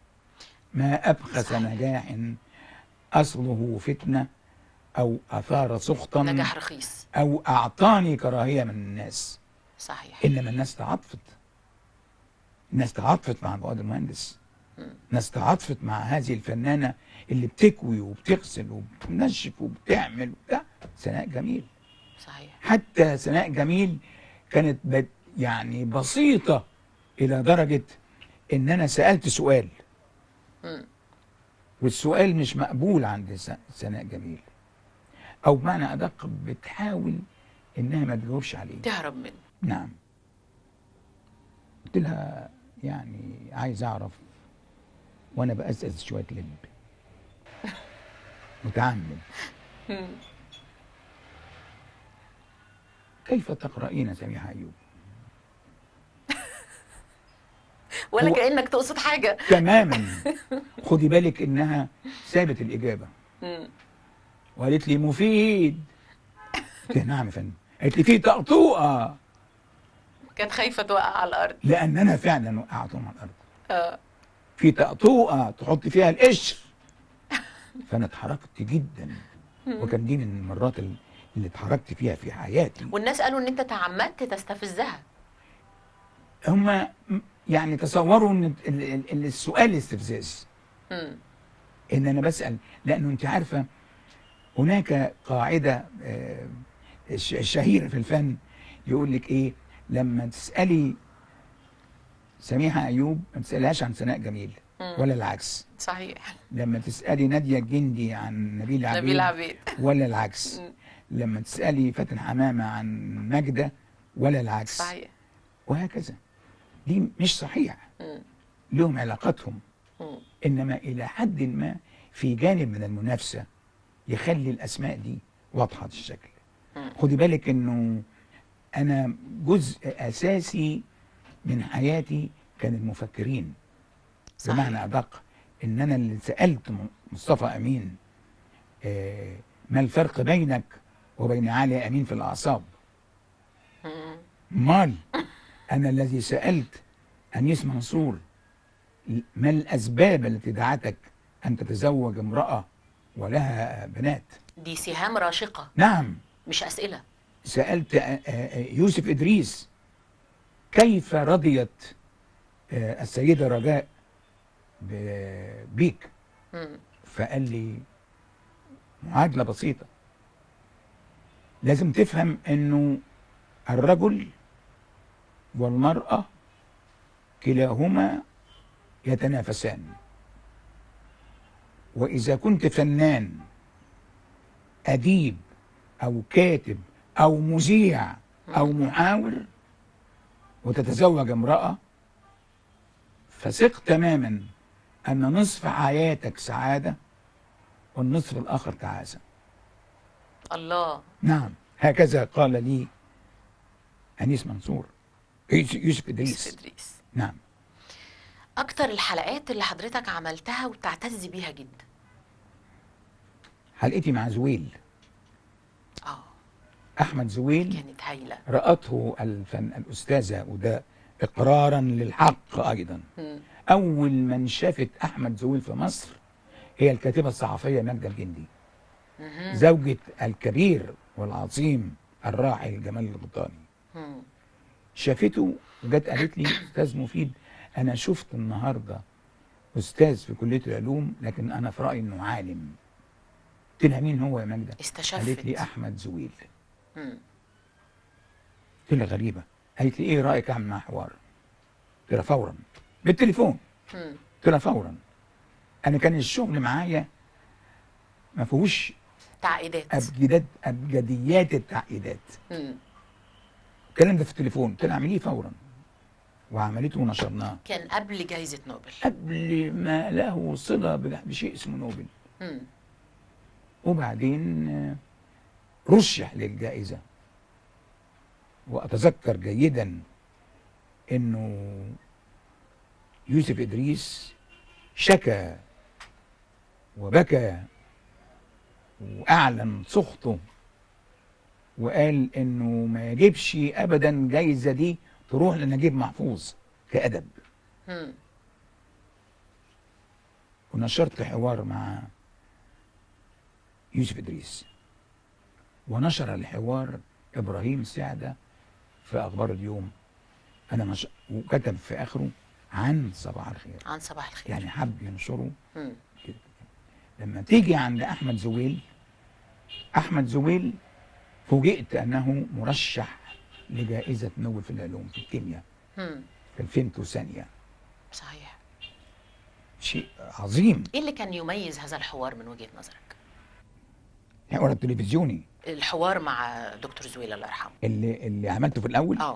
ما ابخس صحيح. نجاح اصله فتنه او اثار سخطا نجاح رخيص او اعطاني كراهيه من الناس صحيح انما الناس تعاطفت الناس تعاطفت مع فؤاد المهندس الناس تعاطفت مع هذه الفنانه اللي بتكوي وبتغسل وبتنشف وبتعمل وبتاع سناء جميل صحيح حتى سناء جميل كانت بد يعني بسيطه الى درجه ان انا سالت سؤال مم. والسؤال مش مقبول عند س- سناء جميل او بمعنى ادق بتحاول انها ما تجاوبش عليه تهرب منه نعم قلت لها يعني عايز اعرف وانا بأسأس شويه لب متعمد كيف تقرأين سميحة أيوب؟ ولا هو- كانك تقصد حاجه تماما خدي بالك إنها سابت الإجابة مم. وقالت لي مفيد قلت لها نعم يا فندم قالت لي في طقطوقة كانت خايفه توقع على الارض لأن أنا فعلا وقعتهم على الأرض اه في طقطوقه تحط فيها القشر فانا اتحركت جدا وكان دي من المرات ال- اللي اتحركت فيها في حياتي والناس قالوا ان انت تعمدت تستفزها هم يعني تصوروا ان ال- ال- ال- السؤال استفزاز مم. ان انا بسال لانه انت عارفه هناك قاعده آه، الش- الشهيره في الفن يقول لك ايه لما تسالي سميحه ايوب ما تسالهاش عن سناء جميل مم. ولا العكس صحيح لما تسالي ناديه الجندي عن نبيل عبيد نبيل عبيد ولا العكس مم. لما تسالي فاتن حمامه عن ماجده ولا العكس صحيح وهكذا دي مش صحيح مم. لهم علاقتهم مم. انما الى حد ما في جانب من المنافسه يخلي الاسماء دي واضحه الشكل مم. خدي بالك انه انا جزء اساسي من حياتي كان المفكرين صحيح. بمعنى ادق ان انا اللي سالت م- مصطفى امين آه، ما الفرق بينك وبين علي امين في الاعصاب مم. مال انا الذي سالت انيس منصور ما الاسباب التي دعتك ان تتزوج امراه ولها بنات دي سهام راشقه نعم مش اسئله سالت آه، آه، يوسف ادريس كيف رضيت آه، السيده رجاء ب- بيك مم. فقال لي معادلة بسيطة لازم تفهم انه الرجل والمرأة كلاهما يتنافسان وإذا كنت فنان أديب أو كاتب أو مذيع أو محاور وتتزوج امرأة فثق تماما أن نصف حياتك سعادة والنصف الآخر تعاسة الله نعم هكذا قال لي أنيس منصور يوسف يوسف إدريس يوسف إدريس نعم أكتر الحلقات اللي حضرتك عملتها وتعتز بيها جدا حلقتي مع زويل اه أحمد زويل كانت هايلة رأته الفن الأستاذة وده إقرارا للحق أيضا مم. أول من شافت أحمد زويل في مصر هي الكاتبة الصحفية ماجدة الجندي مهم. زوجة الكبير والعظيم الراحل جمال الغطاني مم. شافته وجت قالت لي استاذ مفيد انا شفت النهارده استاذ في كليه العلوم لكن انا في رايي انه عالم قلت لها مين هو يا ماجده استشفت قالت لي احمد زويل مم. قلت لها غريبه قالت لي ايه رايك اعمل معاه حوار قلت لها فورا بالتليفون مم. قلت لها فورا انا كان الشغل معايا ما فيهوش تعقيدات ابجدات ابجديات التعقيدات مم. الكلام ده في التليفون قلت لها اعمليه فورا وعملته ونشرناه كان قبل جايزة نوبل قبل ما له صلة بج- بشيء اسمه نوبل مم. وبعدين آه، رشح للجائزة وأتذكر جيدا أنه يوسف إدريس شكى وبكى وأعلن سخطه وقال أنه ما يجيبش أبدا جايزة دي تروح لنجيب محفوظ كأدب مم. ونشرت حوار مع يوسف إدريس ونشر الحوار إبراهيم سعدة في أخبار اليوم أنا مش... وكتب في آخره عن صباح الخير عن صباح الخير يعني حب ينشره مم. كده. لما تيجي عند أحمد زويل أحمد زويل فوجئت أنه مرشح لجائزة نوبل في العلوم في الكيمياء مم. في الفيمتو ثانية صحيح شيء عظيم ايه اللي كان يميز هذا الحوار من وجهة نظرك الحوار التلفزيوني الحوار مع دكتور زويل الله يرحمه اللي اللي عملته في الأول اه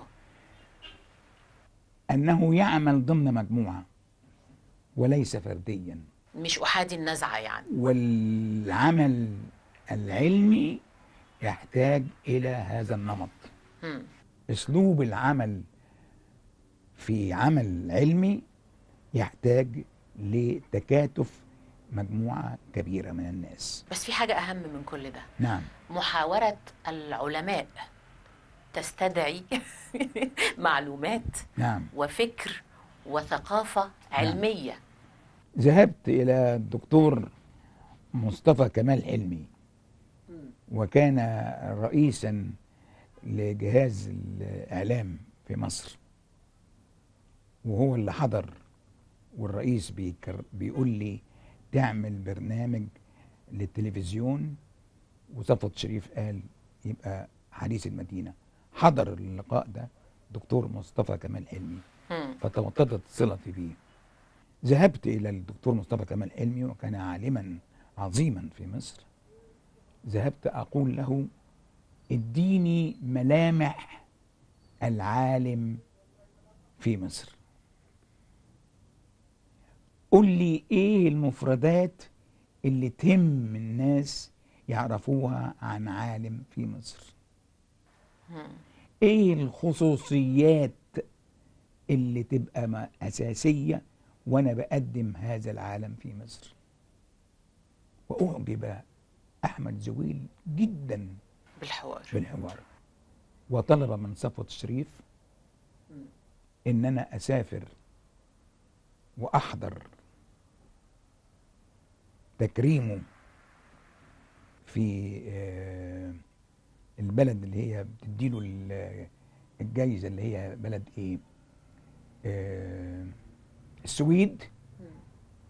أنه يعمل ضمن مجموعة وليس فرديا مش احادي النزعه يعني والعمل العلمي يحتاج إلى هذا النمط مم. أسلوب العمل في عمل علمي يحتاج لتكاتف مجموعة كبيرة من الناس بس في حاجه اهم من كل ده نعم محاوره العلماء تستدعي معلومات نعم وفكر وثقافه علميه ذهبت إلى الدكتور مصطفى كمال حلمي وكان رئيسا لجهاز الإعلام في مصر وهو اللي حضر والرئيس بيكر بيقول لي تعمل برنامج للتلفزيون وصفوت شريف قال يبقى حديث المدينة حضر اللقاء ده دكتور مصطفى كمال حلمي مم. فتوطدت صلتي به ذهبت إلى الدكتور مصطفى كمال حلمي وكان عالما عظيما في مصر ذهبت أقول له اديني ملامح العالم في مصر قل لي ايه المفردات اللي تهم الناس يعرفوها عن عالم في مصر مم. ايه الخصوصيات اللي تبقى ما- اساسيه وانا بقدم هذا العالم في مصر واعجب احمد زويل جدا بالحوار بالحوار وطلب من صفوت الشريف ان انا اسافر واحضر تكريمه في آه، البلد اللي هي بتديله ال- الجايزه اللي هي بلد ايه آه، السويد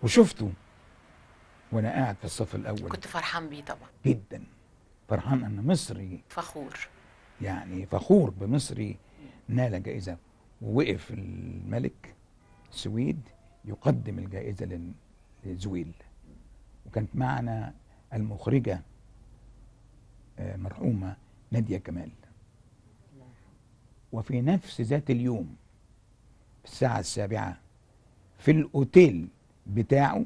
وشفته وانا قاعد في الصف الاول كنت فرحان بيه طبعا جدا فرحان ان مصري فخور يعني فخور بمصري نال جائزة ووقف الملك سويد يقدم الجائزة لل- لزويل وكانت معنا المخرجة آه، مرحومة نادية كمال وفي نفس ذات اليوم في الساعة السابعة في الأوتيل بتاعه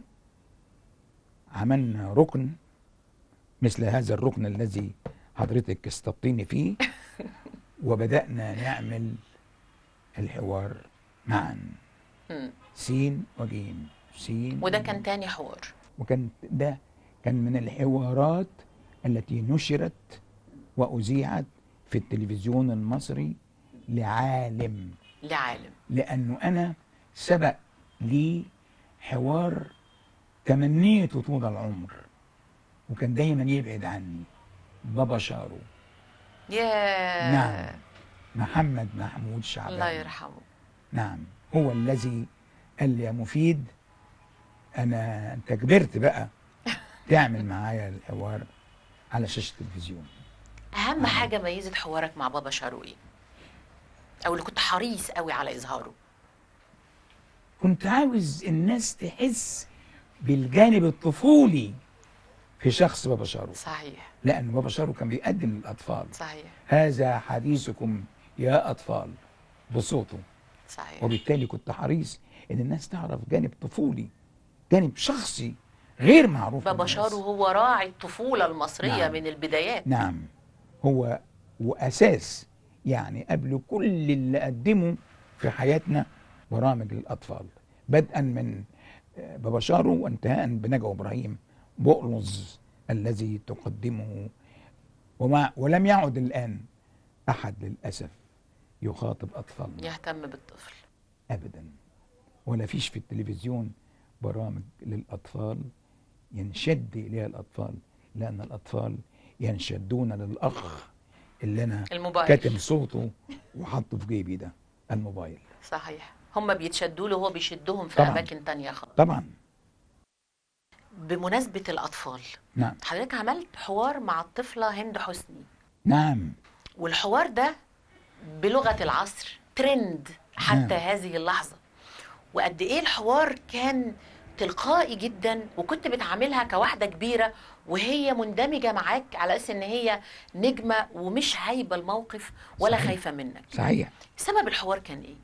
عملنا ركن مثل هذا الركن الذي حضرتك استبطيني فيه وبدأنا نعمل الحوار معا مم. سين وجيم سين وده كان تاني حوار وكان ده كان من الحوارات التي نشرت وأذيعت في التلفزيون المصري لعالم لعالم لأنه أنا سبق لي حوار تمنيته طول العمر وكان دايما يبعد عني بابا شارو يا نعم محمد محمود شعبان الله يرحمه نعم هو الذي قال لي يا مفيد انا انت كبرت بقى تعمل معايا الحوار على شاشه التلفزيون اهم حاجه ميزت حوارك مع بابا شارو ايه او اللي كنت حريص قوي على اظهاره كنت عاوز الناس تحس بالجانب الطفولي في شخص بابا شارو صحيح لان بابا شارو كان بيقدم للاطفال صحيح هذا حديثكم يا اطفال بصوته صحيح وبالتالي كنت حريص ان الناس تعرف جانب طفولي جانب شخصي غير معروف بابا للناس. شارو هو راعي الطفوله المصريه نعم. من البدايات نعم هو واساس يعني قبل كل اللي قدمه في حياتنا برامج للاطفال بدءا من آه، بابا شارو وانتهاء بنجوى ابراهيم بؤلظ الذي تقدمه وما ولم يعد الان احد للاسف يخاطب اطفالنا يهتم بالطفل ابدا ولا فيش في التلفزيون برامج للاطفال ينشد اليها الاطفال لان الاطفال ينشدون للاخ اللي انا الموبايل كاتم صوته وحطه في جيبي ده الموبايل صحيح هم بيتشدوا له وهو بيشدهم في طبعاً. اماكن تانية خالص طبعا بمناسبه الاطفال نعم حضرتك عملت حوار مع الطفله هند حسني نعم والحوار ده بلغه العصر ترند حتى نعم. هذه اللحظه وقد ايه الحوار كان تلقائي جدا وكنت بتعاملها كواحده كبيره وهي مندمجه معاك على اساس ان هي نجمه ومش هايبه الموقف ولا صحيح. خايفه منك صحيح سبب الحوار كان ايه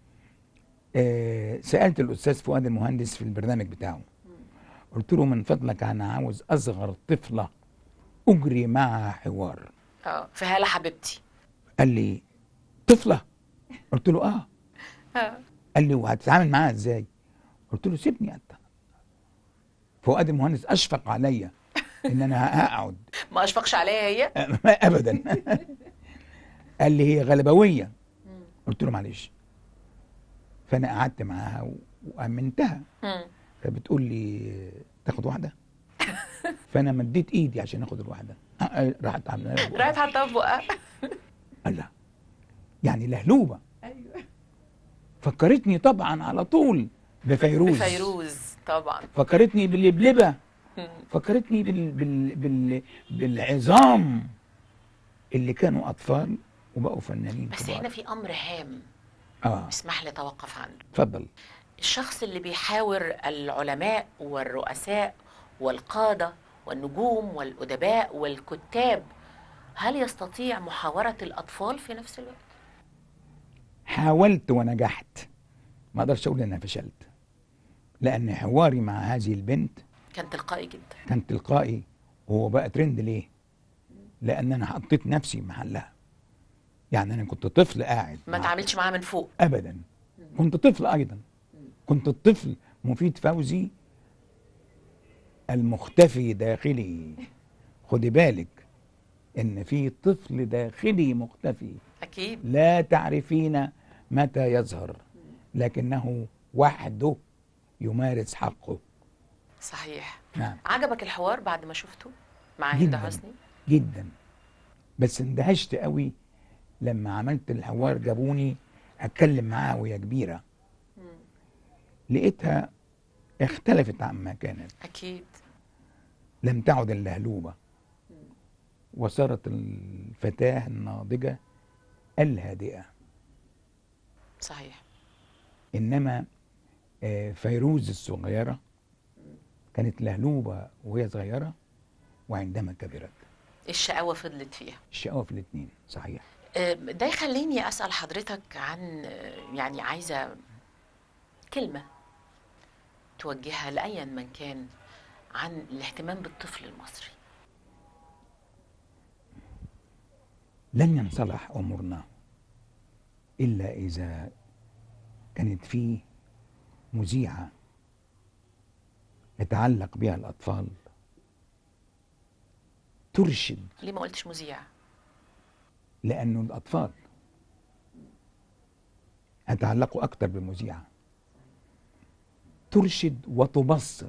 آه سالت الاستاذ فؤاد المهندس في البرنامج بتاعه قلت له من فضلك انا عاوز اصغر طفله اجري معها حوار اه في هاله حبيبتي قال لي طفله قلت له اه آه. قال لي وهتتعامل معاها ازاي قلت له سيبني انت فؤاد المهندس اشفق عليا ان انا هقعد ما اشفقش عليها هي ابدا قال لي هي غلبويه قلت له معلش فانا قعدت معاها و- وامنتها مم. فبتقول لي تاخد واحده فانا مديت ايدي عشان اخد الواحده آه، آه، راحت عامله لي راحت حطها في بقها قال لا يعني لهلوبه فكرتني طبعا على طول بفيروز بفيروز طبعا فكرتني باللبلبه مم. فكرتني بال... بال... بال... بالعظام اللي كانوا اطفال وبقوا فنانين بس كبار. هنا في امر هام اه اسمح لي اتوقف عنده اتفضل الشخص اللي بيحاور العلماء والرؤساء والقادة والنجوم والأدباء والكتاب هل يستطيع محاورة الأطفال في نفس الوقت؟ حاولت ونجحت ما اقدرش اقول ان انا فشلت لان حواري مع هذه البنت كان تلقائي جدا كان تلقائي وهو بقى ترند ليه لان انا حطيت نفسي محلها يعني انا كنت طفل قاعد ما مع- تعاملش معاها من فوق ابدا كنت طفل ايضا كنت الطفل مفيد فوزي المختفي داخلي خدي بالك ان في طفل داخلي مختفي أكيد لا تعرفين متى يظهر لكنه وحده يمارس حقه صحيح نعم عجبك الحوار بعد ما شفته مع هند جداً. حسني؟ جدا بس اندهشت قوي لما عملت الحوار جابوني اتكلم معاها وهي كبيره لقيتها اختلفت عما كانت اكيد لم تعد اللهلوبة وصارت الفتاة الناضجة الهادئة صحيح إنما آه، فيروز الصغيرة كانت لهلوبة وهي صغيرة وعندما كبرت الشقاوه فضلت فيها الشقاوة في الاتنين صحيح آه، ده يخليني اسال حضرتك عن آه، يعني عايزه كلمه توجهها لايا من كان عن الاهتمام بالطفل المصري لن ينصلح أمورنا إلا إذا كانت فيه مذيعة يتعلق بها الأطفال ترشد ليه ما قلتش مذيع لأنه الأطفال يتعلقوا أكتر بالمذيعة ترشد وتبصر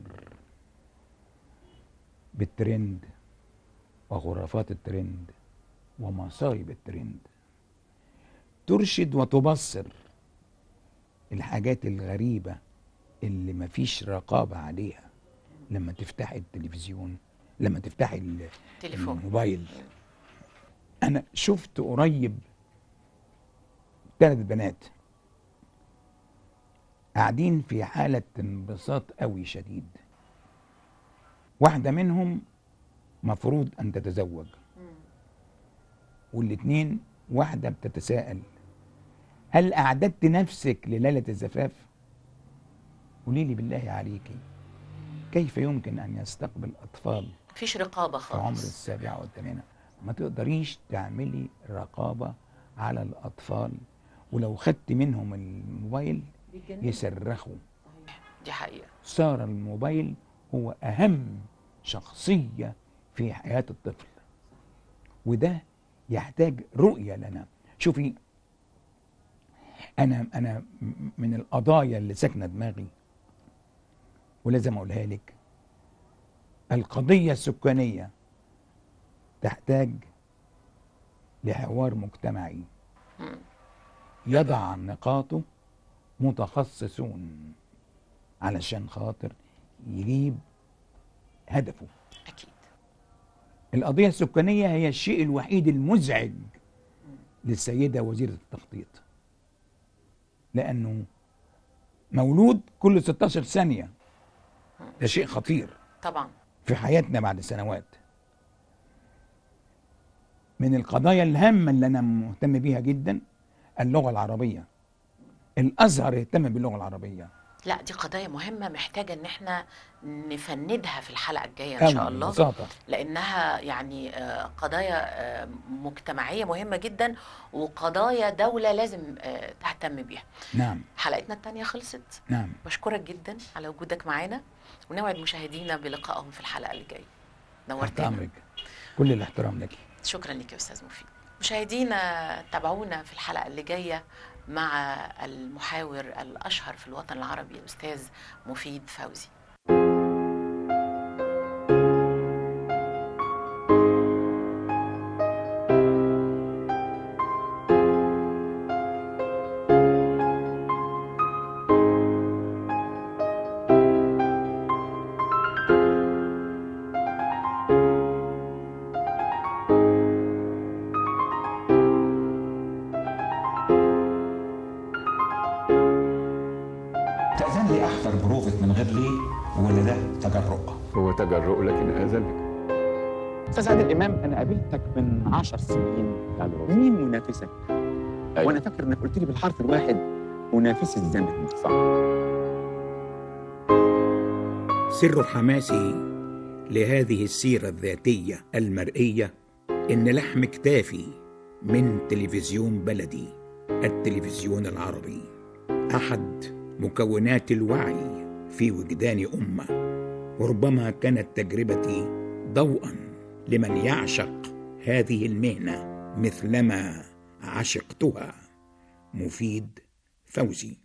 بالترند وخرافات الترند ومصايب الترند ترشد وتبصر الحاجات الغريبة اللي مفيش رقابة عليها لما تفتح التلفزيون لما تفتح ال- تليفون الموبايل انا شفت قريب ثلاث بنات قاعدين في حالة انبساط قوي شديد واحدة منهم مفروض أن تتزوج والاتنين واحدة بتتساءل هل أعددت نفسك لليلة الزفاف؟ قولي لي بالله عليكي كيف يمكن أن يستقبل أطفال مفيش رقابه في عمر خالص السابعة والثامنة ما تقدريش تعملي رقابة على الأطفال ولو خدت منهم الموبايل يصرخوا دي حقيقه صار الموبايل هو أهم شخصية في حياة الطفل وده يحتاج رؤية لنا شوفي أنا أنا م- من القضايا اللي ساكنة دماغي ولازم أقولها لك القضية السكانية تحتاج لحوار مجتمعي مم. يضع نقاطه متخصصون علشان خاطر يجيب هدفه اكيد القضية السكانية هي الشيء الوحيد المزعج للسيدة وزيرة التخطيط لأنه مولود كل 16 ثانية ده شيء خطير طبعا في حياتنا بعد سنوات من القضايا الهامة اللي أنا مهتم بيها جدا اللغة العربية الأزهر يهتم باللغة العربية لا دي قضايا مهمه محتاجه ان احنا نفندها في الحلقه الجايه ان أوي شاء الله ببساطة لانها يعني آه، قضايا آه، مجتمعيه مهمه جدا وقضايا دوله لازم آه، تهتم بيها نعم حلقتنا الثانيه خلصت نعم بشكرك جدا على وجودك معانا ونوعد مشاهدينا بلقائهم في الحلقه اللي جايه تحت نورتنا أمرك كل الاحترام لك شكرا لك يا استاذ مفيد مشاهدينا تابعونا في الحلقه اللي جايه مع المحاور الاشهر في الوطن العربي الاستاذ مفيد فوزي تأذن لي أحضر بروفة من غير ليه ولا ده تجرؤ هو تجرؤ لكن آذن لك استاذ عادل امام انا قابلتك من عشر سنين مين منافسك؟ أيوة. وانا فاكر انك قلت لي بالحرف الواحد منافس الزمن صح سر حماسي لهذه السيرة الذاتية المرئية إن لحم كتافي من تلفزيون بلدي التلفزيون العربي أحد مكونات الوعي في وجدان أمة وربما كانت تجربتي ضوءا لمن يعشق هذه المهنة مثلما عشقتها مفيد فوزي